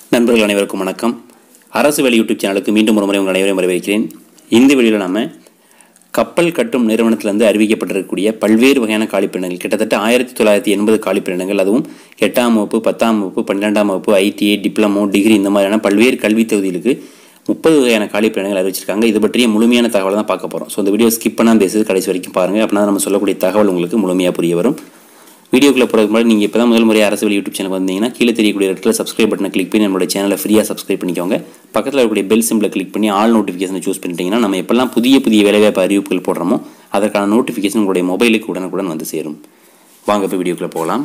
நண்பர்கள் அனைவருக்கும் வணக்கம் அரசு வேலை யூடியூப் சேனலுக்கு மீண்டும் ஒரு முறை உங்கள் அனைவரையும் வரவேற்கிறேன் இந்த வீடியோவில் நாம கப்பல் கட்டும் நிறுவனத்திலிருந்து அறிவிக்கப்பட்டிருக்கக்கூடிய பல்வேறு வகையான காலிப்பிடங்கள் கிட்டத்தட்ட ஆயிரத்தி தொள்ளாயிரத்தி எண்பது காலிப்பிடங்கள் அதுவும் எட்டாம் வகுப்பு பத்தாம் வகுப்பு பன்னிரெண்டாம் வகுப்பு ஐடிஐ டிப்ளமோ டிகிரி இந்த மாதிரியான பல்வேறு கல்வித் தொகுதிகளுக்கு முப்பது வகையான காலிப்பிடங்கள் அறிவிச்சிருக்காங்க இது பற்றிய முழுமையான தகவலை தான் பார்க்க போகிறோம் ஸோ இந்த வீடியோ ஸ்கிப் பண்ணாமல் பேசுறது கடைசி வரைக்கும் பாருங்கள் அப்படின்னா நம்ம சொல்லக்கூடிய தகவல் உங்களுக்கு முழுமையாக புரிய வரும் வீடியோக்குள்ள போகிறதுக்கு முன்னாடி நீங்கள் இப்போ தான் முதல் முறை அரசு யூடியூப் சேனல் வந்தீங்கன்னா கீழே தெரியக்கூடிய இடத்துல சப்ஸ்கிரைப் பட்டனை கிளிக் பண்ணி நம்மளோட சேனலை ஃப்ரீயாக சப்ஸ்கிரைப் பண்ணிக்கோங்க பக்கத்தில் இருக்கக்கூடிய பெல் சிம்பிளை கிளிக் பண்ணி ஆல் நோட்டிஃபிகேஷனை சூஸ் பண்ணிட்டீங்கன்னா நம்ம எப்பெல்லாம் புதிய புதிய வேலைவாய்ப்பு அறிவிப்புகள் போடுறோமோ அதற்கான நோட்டிஃபிகேஷன் உங்களுடைய மொபைலுக்கு உடனுக்குடன் வந்து சேரும் வாங்க இப்போ வீடியோக்குள்ளே போகலாம்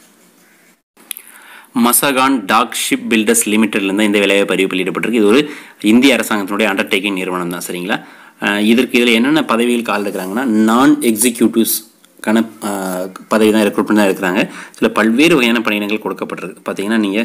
மசகான் டாக் ஷிப் பில்டர்ஸ் லிமிடெட்லேருந்து இந்த வேலைவாய்ப்பு அறிவிப்பு வெளியிடப்பட்டிருக்கு இது ஒரு இந்திய அரசாங்கத்தினுடைய அண்டர்டேக்கிங் நிறுவனம் தான் சரிங்களா அஹ் இதற்கு இதில் என்னென்ன பதவிகள் கால் இருக்கிறாங்கன்னா நான் எக்ஸிக்யூட்டிவ்ஸ் கான பதவி தான் ரெக்ரூட்மெண்ட் தான் இருக்கிறாங்க இதில் பல்வேறு வகையான பணியிடங்கள் கொடுக்கப்பட்டிருக்கு பார்த்தீங்கன்னா நீங்கள்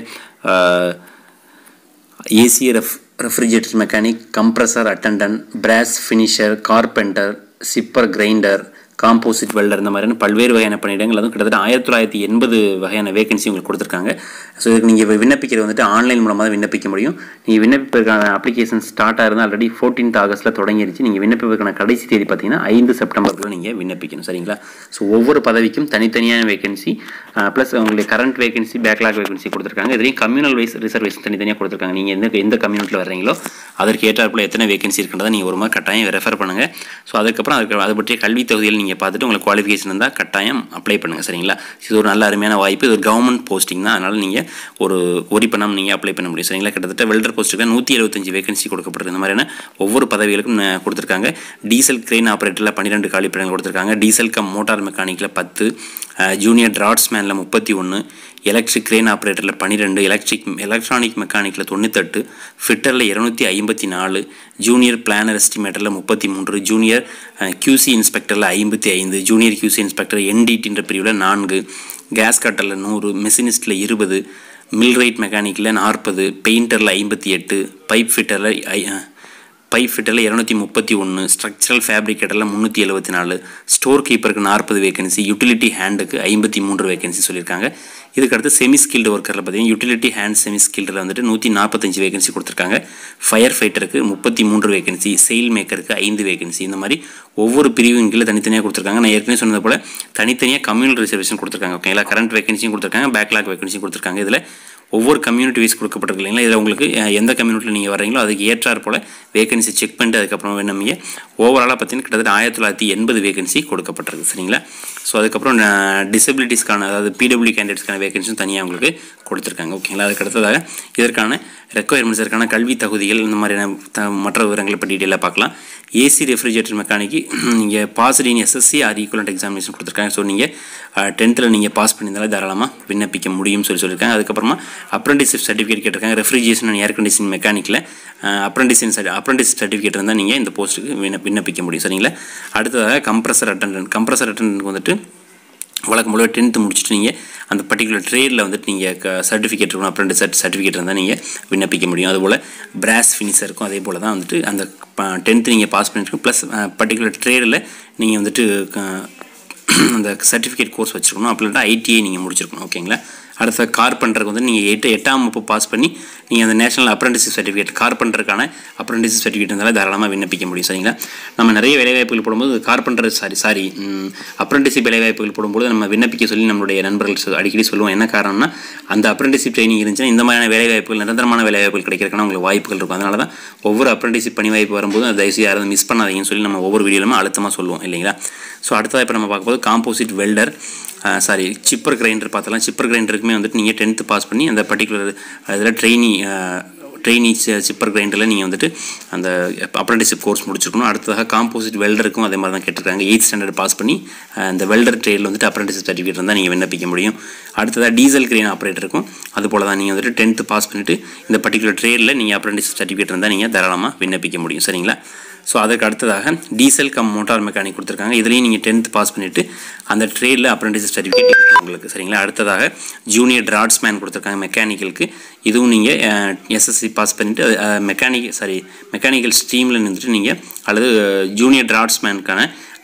AC ref refrigerator mechanic compressor attendant brass finisher carpenter chipper grinder composite welder இந்த மாதிரியான பல்வேறு வகையான பணியிடங்கள் அதுவும் கிட்டத்தட்ட ஆயிரத்தி தொள்ளாயிரத்தி எண்பது வகையான வேகன்சி உங்களுக்கு கொடுத்துருக்காங்க ஸோ இதுக்கு நீங்கள் விண்ணப்பிக்கிறது வந்துட்டு ஆன்லைன் மூலமாக தான் விண்ணப்பிக்க முடியும் நீங்கள் விண்ணப்பிப்பதற்கான அப்ளிகேஷன் ஸ்டார்ட் ஆகிறது ஆல்ரெடி ஃபோர்டீன்த் ஆகஸ்ட்டில் தொடங்கிருச்சு நீங்கள் விண்ணப்பிப்பதற்கான கடைசி தேதி பார்த்தீங்கன்னா ஐந்து செப்டம்பருக்குள்ள நீங்கள் விண்ணப்பிக்கணும் சரிங்களா ஸோ ஒவ்வொரு பதவிக்கும் தனித்தனியான வேகன்சி ப்ளஸ் உங்களுடைய கரண்ட் வேகன்சி பேக்லாக் வேகன்சி கொடுத்துருக்காங்க இதுலேயும் கம்யூனல் வைஸ் ரிசர்வேஷன் தனித்தனியாக கொடுத்துருக்காங்க நீங்கள் எந்த எந்த கம்யூனிட்டியில் வர்றீங்களோ அதற்கு ஏற்றாற்போல் எத்தனை வேகன்சி இருக்குன்றதை நீங்கள் ஒரு மாதிரி கட்டாயம் ரெஃபர் பண்ணுங்கள் ஸோ அதுக்கப்புறம் அதுக்கு அது பற்றிய கல்வி தகுதியில் நீங்கள் பார்த்துட்டு உங்களுக்கு குவாலிஃபிகேஷன் இருந்தால் கட்டாயம் அப்ளை பண்ணுங்கள் சரிங்களா இது ஒரு நல்ல அருமையான வாய்ப்பு இது ஒரு கவர்மெண்ட் போஸ்டிங் தான் அதனால் நீங்கள் ஒரு ஒரி பண்ணாமல் நீங்கள் அப்ளை பண்ண முடியும் சரிங்களா கிட்டத்தட்ட வெல்டர் போஸ்ட்டுக்கு நூற்றி எழுபத்தஞ்சு வேகன்சி கொடுக்கப்பட்டிருக்கு இந்த மாதிரியான ஒவ்வொரு பதவிகளுக்கும் ந- கொடுத்துருக்காங்க டீசல் கிரெயின் ஆப்ரேட்டரில் பன்னிரெண்டு காலிப்பிடங்கள் கொடுத்துருக்காங்க டீசல் கம் மோட்டார் மெக்கானிக்கில் பத்து ஜூனியர் டிராட்ஸ்மேனில் முப்பத்தி ஒன்று எலக்ட்ரிக் கிரெயின் ஆப்ரேட்டரில் பன்னிரெண்டு எலக்ட்ரிக் எலக்ட்ரானிக் மெக்கானிக்கில் தொண்ணூத்தெட்டு ஃபிட்டரில் இரநூத்தி ஐம்பத்தி நாலு ஜூனியர் பிளானர் எஸ்டிமேட்டரில் முப்பத்தி மூன்று ஜூனியர் கியூசி இன்ஸ்பெக்டரில் ஐம்பத்தி ஐந்து ஜூனியர் கியூசி இன்ஸ்பெக்டர் என்டிடின்ற பிரிவில் நான்கு கேஸ் கட்டரில் நூறு மெஷினிஸ்டில் இருபது மில்ரைட் மெக்கானிக்கில் நாற்பது பெயிண்டரில் ஐம்பத்தி எட்டு பைப் ஃபிட்டரில் ஐ பைப் ஃபிட்டரில் இரநூத்தி முப்பத்தி ஒன்று ஸ்ட்ரக்சரல் ஃபேப்ரிகேட்டரில் முந்நூற்றி எழுபத்தி நாலு ஸ்டோர் கீப்பருக்கு நாற்பது வேகன்சி யூட்டிலிட்டி ஹேண்டுக்கு ஐம்பத்தி மூன்று வேகன்சி சொல்லியிருக்காங்க இதுக்கடுத்து செமி ஸ்கில்டு ஒர்க்கரில் பார்த்தீங்கன்னா யூட்டிலிட்டி ஹேண்ட் செமி ஸ்கில்டில் வந்துட்டு நூற்றி நாற்பத்தஞ்சு வேகன்சி கொடுத்துருக்காங்க ஃபயர் ஃபைட்டருக்கு முப்பத்தி மூன்று வேகன்சி செயில் மேக்கருக்கு ஐந்து வேகன்சி இந்த மாதிரி ஒவ்வொரு பிரிவின் கீழே தனித்தனியாக கொடுத்துருக்காங்க நான் ஏற்கனவே சொன்னது போல் தனித்தனியாக கம்யூனல் ரிசர்வேஷன் கொடுத்துருக்காங்க ஓகேங்களா கரண்ட் வேகன்சியும் கொடுத்துருக்காங்க பேக்லாக் வேகன்சியும் கொடுத்துருக்காங்க இதில் ஒவ்வொரு கம்யூனிட்டி வைஸ் கொடுக்கப்பட்டிருக்கு இல்லைங்களா இதில் உங்களுக்கு அஹ், எந்த கம்யூனிட்டியில் நீங்கள் வர்றீங்களோ அதுக்கு ஏற்றாற் போல் வேகன்சி செக் பண்ணிட்டு அதுக்கப்புறம் வேணுமிங்க ஓவராலாக பார்த்தீங்கன்னா கிட்டத்தட்ட ஆயிரத்தி தொள்ளாயிரத்தி எண்பது வேகன்சி கொடுக்கப்பட்டிருக்கு சரிங்களா ஸோ அதுக்கப்புறம் டிசபிலிட்டிஸ்க்கான அதாவது பிடபிள்யூ கேண்டிடேட்ஸ்க்கான வேகன்சியும் தனியாக உங்களுக்கு கொடுத்துருக்காங்க ஓகேங்களா அதுக்கு அடுத்ததாக இதற்கான ரெக்குயர்மெண்ட்ஸ் இதற்கான கல்வி தகுதிகள் இந்த மாதிரியான த மற்ற விவரங்களை பற்றி டீட்டெயிலாக பார்க்கலாம் ஏசி ரெஃப்ரிஜரேட்டர் மெக்கானிக்கு நீங்கள் passed in SSC or equivalent examination கொடுத்துருக்காங்க ஸோ நீங்கள் டென்த்தில் நீங்கள் பாஸ் பண்ணியிருந்தாலே தாராளமாக விண்ணப்பிக்க முடியும்னு சொல்லி சொல்லியிருக்காங்க அதுக்கப்புறமா அப்ரண்டிஸ்ஷிப் சர்டிஃபிகேட் கேட்டிருக்காங்க ரெஃப்ரிஜரேஷன் அண்ட் ஏர் கண்டிஷன் மெக்கானிக்கில் அப்ரண்டிஷன் அப்ரண்டிஸ் சர்டிஃபிகேட் இருந்தால் நீங்கள் இந்த போஸ்ட்டுக்கு விண்ண விண்ணப்பிக்க முடியும் சரிங்களா அடுத்ததாக கம்ப்ரஸர் அட்டண்டன்ட் கம்ப்ரஸர் அட்டண்டன்ட் வந்துட்டு வழக்கம் போல டென்த்து முடிச்சுட்டு நீங்கள் அந்த பர்டிகுலர் ட்ரேடில் வந்துட்டு நீங்கள் சர்டிஃபிகேட் இருக்கணும் அப்ரண்டிஸ் சர்டிஃபிகேட் இருந்தால் நீங்கள் விண்ணப்பிக்க முடியும் அதுபோல் பிராஸ் ஃபினிஷர் இருக்கும் அதே போல் தான் வந்துட்டு அந்த டென்த்து நீங்கள் பாஸ் பண்ணிட்டு ப்ளஸ் பர்டிகுலர் ட்ரேடில் நீங்கள் வந்துட்டு க- அந்த சர்டிஃபிகேட் கோர்ஸ் வச்சுருக்கணும் அப்படி இல்லாட்டா ஐடிஐ நீங்கள் முடிச்சிருக்கணும் ஓகேங்களா அடுத்த கார்பெண்டருக்கு வந்து நீங்கள் எட்டு எட்டாம் வகுப்பு பாஸ் பண்ணி நீங்கள் அந்த நேஷனல் அப்ரண்டிஸ் சர்டிஃபிகேட் கார்பெண்டருக்கான அப்ரண்டிஸ் சர்டிஃபிகேட் இருந்தாலும் தாராளமாக விண்ணப்பிக்க முடியும் சரிங்களா நம்ம நிறைய வேலைவாய்ப்புகள் போடும்போது கார்பெண்டர் சாரி சாரி அப்ரண்டிஸிப் வேலைவாய்ப்புகள் போடும்போது நம்ம விண்ணப்பிக்க சொல்லி நம்மளுடைய நண்பர்கள் சொல்- அடிக்கடி சொல்லுவோம் என்ன காரணம்னா அந்த அப்ரண்டிஸிப் ட்ரைனிங் இருந்துச்சுன்னா இந்த மாதிரியான வேலைவாய்ப்புகள் நிரந்தரமான வேலைவாய்ப்புகள் கிடைக்கிறதுக்கான உங்களுக்கு வாய்ப்புகள் இருக்கும் அதனால தான் ஒவ்வொரு அப்ரண்டிஸிப் பணி வாய்ப்பு வரும்போது அதை தயவுசெய்து யாரும் மிஸ் பண்ணாதீங்கன்னு சொல்லி நம்ம ஒவ்வொரு வீடியோலுமே அழுத்தமாக சொல்லுவோம் இல்லைங்களா ஸோ அடுத்ததாக இப்போ நம்ம பார்க்கும்போது composite welder sorry chipper grinder பார்த்தலாம் சிப்பர் கிரைண்டருக்குமே வந்துட்டு நீங்கள் டென்த்து பாஸ் பண்ணி அந்த பர்டிகுலர் இதில் ட்ரெயினி ட்ரெயினி சிப்பர் கிரைண்டரில் நீங்கள் வந்துட்டு அந்த அப்ரண்டிஸ்ஷிப் கோர்ஸ் முடிச்சிருக்கணும் அடுத்ததாக காம்போசிட் வெல்டருக்கும் அதே மாதிரி தான் கேட்டிருக்காங்க எயித் ஸ்டாண்டர்ட் பாஸ் பண்ணி அஹ், அந்த வெல்டர் ட்ரேடில் வந்துட்டு அப்ரண்டிஸ்ஷிப் சர்டிஃபிகேட் இருந்தால் நீங்கள் விண்ணப்பிக்க முடியும் அடுத்ததாக டீசல் கிரெயின் ஆப்ரேட்டருக்கும் அது போல் தான் நீங்கள் வந்துட்டு டென்த்து பாஸ் பண்ணிவிட்டு இந்த பர்டிகுலர் ட்ரேடில் நீங்கள் அப்ரண்டிஸ்ஷிப் சர்டிஃபிகேட் இருந்தால் நீங்கள் தாராளமாக விண்ணப்பிக்க முடியும் சரிங்களா ஸோ அதுக்கு அடுத்ததாக டீசல் கம் மோட்டார் மெக்கானிக் கொடுத்துருக்காங்க இதுலேயும் நீங்கள் டென்த் பாஸ் பண்ணிவிட்டு அந்த ட்ரேடில் அப்ரண்டிஸ் சர்டிஃபிகேட் இருக்குது உங்களுக்கு சரிங்களா அடுத்ததாக ஜூனியர் டிராட்ஸ்மேன் கொடுத்துருக்காங்க மெக்கானிக்கலுக்கு இதுவும் நீங்கள் எஸ்எஸ்சி பாஸ் பண்ணிவிட்டு மெக்கானிக் சாரி மெக்கானிக்கல் ஸ்ட்ரீமில் நின்றுட்டு நீங்கள் அல்லது ஜூனியர் டிராட்ஸ்மேனுக்கான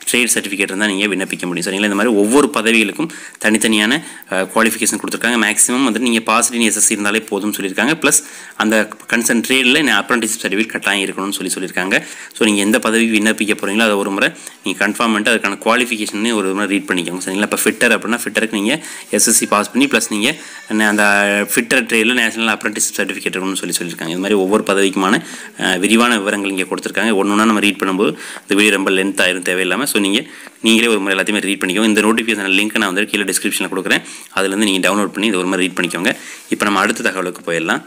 ட்ரேட் சர்டிஃபிகேட் இருந்தால் நீங்கள் விண்ணப்பிக்க முடியும் சரிங்களா இந்த மாதிரி ஒவ்வொரு பதவிகளுக்கும் தனித்தனியான குவாலிஃபிகேஷன் கொடுத்துருக்காங்க மேக்ஸிமம் வந்து நீங்கள் பாஸ் இன் எஸ்எஸ்சி இருந்தாலே போதும்னு சொல்லியிருக்காங்க ப்ளஸ் அந்த கன்சர்ன் ட்ரேடில் அப்ரண்டிஸ் சர்டிஃபிகேட் கட்டாயம் இருக்கணும்னு சொல்லி சொல்லியிருக்காங்க ஸோ நீங்கள் எந்த பதவிக்கு விண்ணப்பிக்க போகிறீங்களோ அதை ஒரு முறை நீங்கள் கன்ஃபார்ம் பண்ணிட்டு அதுக்கான குவாலிஃபிகேஷன் ஒரு முறை ரீட் பண்ணிக்கோங்க சரிங்களா இப்போ ஃபிட்டர் அப்படின்னா ஃபிட்டருக்கு நீங்கள் எஸ்எஸ்சி பாஸ் பண்ணி ப்ளஸ் நீங்கள் அந்த ஃபிட்டர் ட்ரேடில் நேஷனல் அப்ரண்டிஸ் சர்டிஃபிகேட் இருக்கணும்னு சொல்லி சொல்லியிருக்காங்க இது மாதிரி ஒவ்வொரு பதவிக்குமான அஹ், விரிவான விவரங்கள் இங்கே கொடுத்துருக்காங்க ஒன்று ஒன்றா நம்ம ரீட் பண்ணும்போது இந்த வீடியோ ரொம்ப லென்த் ஆயிரும் தேவையில்லாமல் ஸோ நீங்கள் நீங்களே ஒரு முறை எல்லாத்தையுமே ரீட் பண்ணிக்கோங்க இந்த நோட்டிஃபிகேஷன் லிங்க் நான் வந்து கீழே டிஸ்கிரிப்ஷனில் கொடுக்குறேன் அதுலேருந்து நீங்கள் டவுன்லோட் பண்ணி இது ஒரு மாதிரி ரீட் பண்ணிக்கோங்க இப்போ நம்ம அடுத்த தகவலுக்கு போயிடலாம்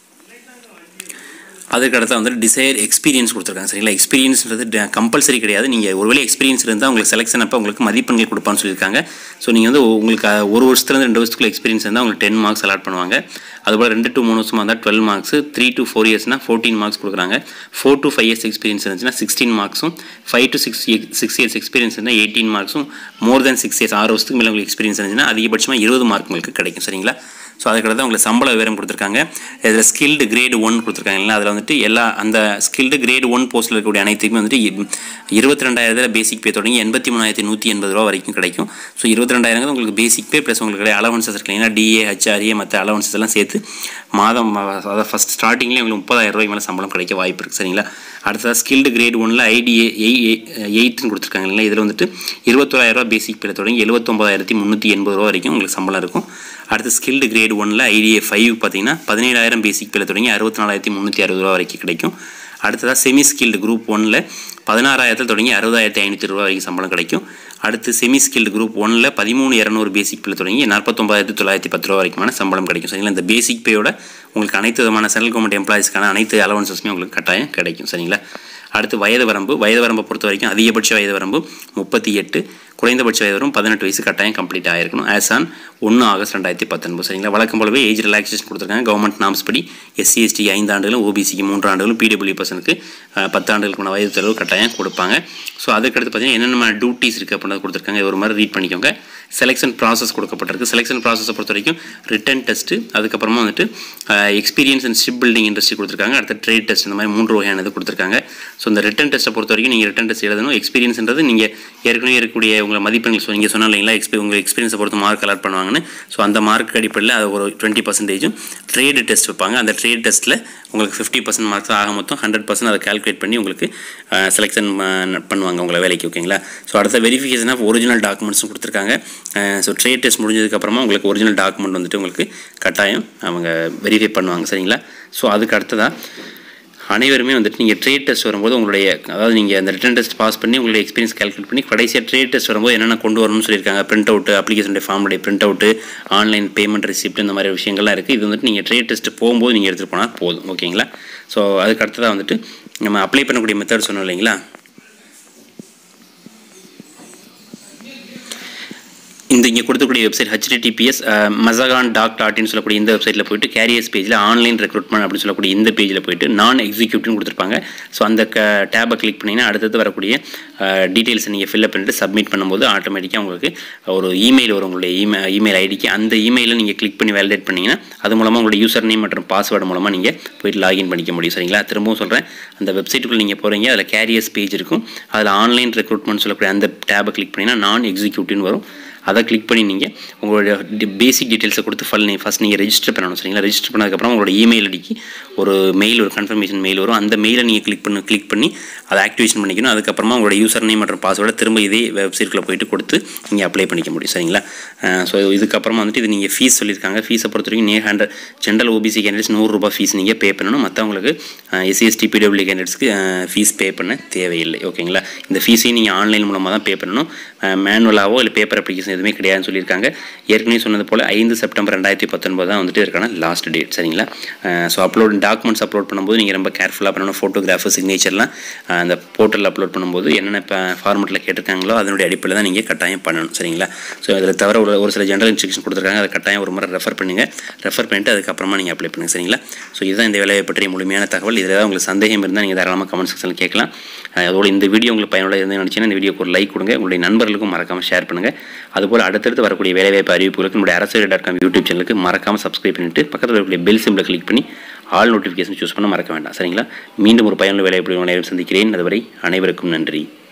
அதுக்கு அடுத்து வந்து டிசைர் எக்ஸ்பீரியன்ஸ் கொடுத்துருக்காங்க சரிங்களா எக்ஸ்பீரியன்ஸ்ன்றது கம்பல்சரி கிடையாது நீங்கள் ஒருவேளை எக்ஸ்பீரியன்ஸ் இருந்தால் உங்களுக்கு செலெக்ஷன் அப்போ உங்களுக்கு மதிப்பெண்கள் கொடுப்பான்னு சொல்லியிருக்காங்க ஸோ நீங்கள் வந்து உங்களுக்கு அஹ், ஒரு வருஷத்துலேருந்து ரெண்டு வருஷத்துக்குள்ள எக்ஸ்பீரியன்ஸ் இருந்தால் உங்களுக்கு டென் மார்க்ஸ் அலாட் பண்ணுவாங்க அதுபோல் ரெண்டு டு மூணு வருஷமாக இருந்தால் twelve marks three to four இயர்ஸ்னால் ஃபோர்டீன் மார்க்ஸ் கொடுக்குறாங்க four to five years experience இருந்துச்சுன்னா சிக்ஸ்டீன் மார்க்ஸும் five to six six years experience இருந்தால் எயிட்டீன் மார்க்ஸும் மோர் தென் சிக்ஸ் இயர்ஸ் ஆறு வருஷத்துக்கு மேலே உங்களுக்கு எக்ஸ்பீரியன்ஸ் இருந்துச்சுன்னா அதிகபட்சமாக இருபது மார்க் உங்களுக்கு கிடைக்கும் சரிங்களா ஸோ அதுக்கடுத்து உங்களுக்கு சம்பள விவரம் கொடுத்துருக்காங்க இதில் ஸ்கில்டு கிரேடு ஒன் கொடுத்துருக்காங்க இல்லைனா அதில் வந்துட்டு எல்லா அந்த ஸ்கில்டு கிரேடு ஒன் போஸ்ட்டில் இருக்கக்கூடிய அனைத்துக்குமே வந்துட்டு இ- இருபத்தி ரெண்டாயிரத்தில் பேசிக் பே தொடங்கி எண்பத்தி மூணாயிரத்தி நூற்றி எண்பது ரூபா வரைக்கும் கிடைக்கும் ஸோ இருபத்தி ரெண்டாயிரம் உங்களுக்கு பேசிக் பே ப்ளஸ் உங்களுக்கு அலவன்சஸ் இருக்கு இல்லைன்னா டிஏ ஹெச்ஆர்ஏ மற்ற அலவன்சஸ் எல்லாம் சேர்த்து மாதம் அஹ், அதாவது ஃபஸ்ட் ஸ்டார்டிங்லேயே உங்களுக்கு முப்பதாயிரம் ரூபாய்க்கு மேலே சம்பளம் கிடைக்க வாய்ப்பு இருக்குது சரிங்களா அடுத்ததாக ஸ்கில்டு கிரேட் ஒன்னில் ஐடிஏ எயிட்னு கொடுத்துருக்காங்க இல்லைங்களா இதில் வந்துட்டு இருபத்தோராயிரம் ரூபா பேசிக் பேல தொடங்கி எழுபத்தொம்பதாயிரத்தி முந்நூற்றி எண்பது ரூபா வரைக்கும் உங்களுக்கு சம்பளம் இருக்கும் அடுத்து ஸ்கில்டு கிரேட் ஒன்னில் ஐடிஏ ஃபைவ் பார்த்தீங்கன்னா பதினேழாயிரம் பேசிக் பேல தொடங்கி அறுபத்தி நாலாயிரத்தி முந்நூற்றி அறுபது ரூபா வரைக்கும் கிடைக்கும் அடுத்ததாக செமி ஸ்கில்டு குரூப் ஒன்னில் பதினாறாயிரத்தில் தொடங்கி அறுபதாயிரத்தி ஐநூற்றி ரூபா வரைக்கும் சம்பளம் கிடைக்கும் அடுத்து செமி ஸ்கில்டு குரூப் ஒன்னில் பதிமூணு இரநூறு பேசிக் பேல தொடங்கி நாற்பத்தொம்பதாயிரத்தி தொள்ளாயிரத்தி பத்து ரூபா வரைக்குமான சம்பளம் கிடைக்கும் சரிங்களா இந்த பேசிக் பேயோட உங்களுக்கு அனைத்து விதமான சென்ட்ரல் கவர்மெண்ட் எம்ப்ளாயிஸ்க்கான அனைத்து அலவன்சஸுமே உங்களுக்கு கட்டாயம் கிடைக்கும் சரிங்களா அடுத்து வயது வரம்பு வயது வரம்பை பொறுத்த வரைக்கும் அதிகபட்ச வயது வரம்பு முப்பத்தி எட்டு குறைந்தபட்ச வயது வரம்பு பதினெட்டு வயசு கட்டாயம் கம்ப்ளீட் ஆகிருக்கணும் ஆஸ் ஆன் ஒன்று ஆகஸ்ட் ரெண்டாயிரத்தி பத்தொன்பது சரிங்களா வழக்கம் போலவே ஏஜ் ரிலாக்ஸேஷன் கொடுத்துருக்காங்க கவர்மெண்ட் நாம்ஸ் படி எஸ்சி எஸ்டி ஐந்து ஆண்டுகளும் ஓபிசிக்கு மூன்று ஆண்டுகளும் பிடபிள்யூ பர்சனுக்கு பத்து ஆண்டுகளுக்கான வயது செலவு கட்டாயம் கொடுப்பாங்க ஸோ அதுக்கடுத்து பார்த்தீங்கன்னா என்னென்ன டியூட்டிஸ் இருக்குது அப்படின்றத கொடுத்துருக்காங்க இது ஒரு மாதிரி ரீட் பண்ணிக்கோங்க செலெக்ஷன் ப்ராசஸ் கொடுக்கப்பட்டிருக்கு செலெக்ஷன் ப்ராசஸை பொறுத்த வரைக்கும் ரிட்டன் டெஸ்ட்டு அதுக்கப்புறமா வந்துட்டு experience and ship building industry கொடுத்துருக்காங்க அடுத்து ட்ரேட் டெஸ்ட் இந்த மாதிரி மூன்று வகையானது கொடுத்துருக்காங்க ஸோ இந்த ரிட்டன் டெஸ்ட்டை பொறுத்த வரைக்கும் நீங்கள் ரிட்டன் டெஸ்ட் எழுதணும் எக்ஸ்பீரியன்ஸ்ன்றது நீங்கள் ஏற்கனவே இருக்கக்கூடிய உங்களை மதிப்பெண்கள் ஸோ நீங்கள் சொன்ன இல்லைங்களா எக்ஸ்பீ உங்கள் எக்ஸ்பீரியன்ஸை பொறுத்து மார்க் அலாட் பண்ணுவாங்கன்னு ஸோ அந்த மார்க் அடிப்படையில் அது ஒரு டுவெண்ட்டி பர்சன்டேஜும் ட்ரேடு டெஸ்ட் வைப்பாங்க அந்த ட்ரேட் டெஸ்ட்டில் உங்களுக்கு ஃபிஃப்டி பர்சன்ட் மார்க்ஸ் ஆக மொத்தம் ஹண்ட்ரட் பர்சன்ட் அதை கால்குலேட் பண்ணி உங்களுக்கு செலெக்ஷன் பண்ணுவாங்க உங்களை வேலைக்கு ஓகேங்களா ஸோ அடுத்த வெரிஃபிகேஷன் ஆஃப் ஒரிஜினல் டாக்குமெண்ட்ஸும் கொடுத்துருக்காங்க ஸோ ட்ரேட் டெஸ்ட் முடிஞ்சதுக்கப்புறமா உங்களுக்கு ஒரிஜினல் டாக்குமெண்ட் வந்துட்டு உங்களுக்கு கட்டாயம் அவங்க வெரிஃபை பண்ணுவாங்க சரிங்களா ஸோ அதுக்கு அடுத்ததாக அனைவருமே வந்துட்டு நீங்கள் ட்ரேட் டெஸ்ட் வரும்போது உங்களுடைய அதாவது நீங்கள் அந்த ரிட்டன் டெஸ்ட் பாஸ் பண்ணி உங்களுடைய எக்ஸ்பீரியன்ஸ் கால்குலேட் பண்ணி கடைசியாக ட்ரேட் டெஸ்ட் வரும்போது என்னென்ன கொண்டு வரணும்னு சொல்லியிருக்காங்க பிரிண்ட் அவுட் அப்ளிகேஷனுடைய ஃபார்முடைய print out online payment receipt இந்த மாதிரி விஷயங்கள்லாம் இருக்குது இது வந்துட்டு நீங்கள் ட்ரேட் டெஸ்ட் போகும்போது நீங்கள் எடுத்துகிட்டு போனால் போதும் ஓகேங்களா ஸோ அதுக்கு அடுத்ததாக வந்துட்டு நம்ம அப்ளை பண்ணக்கூடிய மெத்தட் சொன்னோம் இல்லைங்களா இந்த இங்கே கொடுக்கக்கூடிய website HTTPS Mazagon dock dot in சொல்லக்கூடிய இந்த வெப்சைட்டில் போயிட்டு கேரியர்ஸ் பேஜில் ஆன்லைன் ரெக்ரூட்மெண்ட் அப்படின்னு சொல்லக்கூடிய இந்த பேஜில் போயிட்டு நான் எக்ஸிக்யூட்டிவ்னு கொடுத்துருப்பாங்க ஸோ அந்த க டேபை கிளிக் பண்ணிங்கன்னா அடுத்தது வரக்கூடிய டீட்டெயில்ஸை நீங்கள் ஃபில்அப் பண்ணிட்டு சப்மிட் பண்ணும்போது ஆட்டோமேட்டிக்காக உங்களுக்கு ஒரு இமெயில் வரும் உங்களுடைய இமெ இமெயில் ஐடிக்கு அந்த இமெயிலை நீங்கள் கிளிக் பண்ணி வேலிடேட் பண்ணிங்கன்னா அது மூலமாக உங்களுடைய யூசர் நேம் மற்றும் பாஸ்வேர்டு மூலமாக நீங்கள் போயிட்டு லாகின் பண்ணிக்க முடியும் சரிங்களா திரும்பவும் சொல்கிறேன் அந்த வெப்சைட்டுக்குள்ளே நீங்கள் போகிறீங்க அதில் கேரியர்ஸ் பேஜ் இருக்கும் அதில் ஆன்லைன் ரெக்ரூட்மெண்ட் சொல்லக்கூடிய அந்த டேபை கிளிக் பண்ணிங்கன்னா நான் எக்ஸிக்யூட்டிவ்னு வரும் அதை கிளிக் பண்ணி நீங்கள் உங்களோட பேசிக் டீட்டெயில்ஸை கொடுத்து ஃபல் ஃபஸ்ட் நீங்கள் ரெஜிஸ்டர் பண்ணணும் சரிங்களா ரெஜிஸ்டர் பண்ணதுக்கப்புறம் உங்களோட இமெயில் ஐடிக்கு ஒரு மெயில் ஒரு கன்ஃபர்மேஷன் மெயில் வரும் அந்த மெயிலை நீங்கள் கிளிக் பண்ணி கிளிக் பண்ணி அதை ஆக்டிவேஷன் பண்ணிக்கணும் அதுக்கப்புறமா உங்களோட யூசர் நேம் மற்றும் பாஸ்வேர்டை திரும்ப இதே வெப்சைட்டில் போயிட்டு கொடுத்து நீங்கள் அப்ளை பண்ணிக்க முடியும் சரிங்களா ஸோ இதுக்கப்புறமா வந்துட்டு இது நீங்கள் ஃபீஸ் சொல்லியிருக்காங்க ஃபீஸை பொறுத்த வரைக்கும் நேர் ஹண்ட்ரட் ஜென்ரல் ஓபிசி கேண்டிடேட்ஸ் நூறுரூபா ஃபீஸ் நீங்கள் பே பண்ணணும் மற்றவங்களுக்கு எஸ்சிஎஸ்டி பிடபிள்யூ கேண்டிடேட்ஸ்க்கு ஃபீஸ் பே பண்ண தேவையில்லை ஓகேங்களா இந்த ஃபீஸையும் நீங்கள் ஆன்லைன் மூலமாக தான் பே பண்ணணும் மேனுவலாகவோ இல்லை பேப்பர் அப்ளிகேஷன் எதுவுமே கிடையாதுன்னு சொல்லியிருக்காங்க ஏற்கனவே சொன்னது போல் ஐந்து செப்டம்பர் ரெண்டாயிரத்தி பத்தொன்பது தான் வந்துட்டு இருக்கான லாஸ்ட் டேட் சரிங்களா ஸோ அப்லோட் டாக்குமெண்ட்ஸ் அப்லோட் பண்ணும்போது நீங்கள் ரொம்ப கேர்ஃபுல்லாக பண்ணணும் ஃபோட்டோகிராஃபர் சிக்னேச்சர்லாம் அந்த போர்ட்டலில் அப்லோட் பண்ணும்போது என்னென்ன இப்போ ஃபார்மெட்டில் கேட்டிருக்காங்களோ அதனுடைய அடிப்படையில் தான் நீங்கள் கட்டாயம் பண்ணணும் சரிங்களா ஸோ அதில் தவிர ஒரு ஒரு சில ஜென்ரல் இன்ஸ்ட்ரக்ஷன் கொடுத்துருக்காங்க அதை கட்டாயம் ஒரு முறை ரெஃபர் பண்ணுங்கள் ரெஃபர் பண்ணிட்டு அதுக்கப்புறமா நீங்கள் அப்ளை பண்ணுங்கள் சரிங்களா ஸோ இதுதான் இந்த வேலையை பற்றிய முழுமையான தகவல் இதில் ஏதாவது உங்களுக்கு சந்தேகம் இருந்தால் நீங்கள் தாராளமாக கமெண்ட் செக்ஷனில் கேட்கலாம் அதோட இந்த வீடியோ உங்களுக்கு பயனுள்ள இருந்து நினச்சிங்கன்னா இந்த வீடியோக்கு ஒரு லைக் கொடுங்க உங்களுடைய நண்பர்களுக்கும் மறக்காமல் ஷேர் பண்ணுங்கள் அதுபோல் அடுத்தடுத்து வரக்கூடிய வேலைவாய்ப்பு அறிவிப்புகளுக்கு நம்முடைய அரசு டாட் காம் யூடியூப் சேனலுக்கு மறக்காமல் சப்ஸ்கிரைப் பண்ணிட்டு பக்கத்தில் இருக்கக்கூடிய பெல் சிம்பிளை கிளிக் பண்ணி ஆல் நோட்டிஃபிகேஷன் சூஸ் பண்ண மறக்க வேண்டாம் சரிங்களா மீண்டும் ஒரு பயனுள்ள வேலைவாய்ப்பு சந்திக்கிறேன் அதுவரை அனைவருக்கும் நன்றி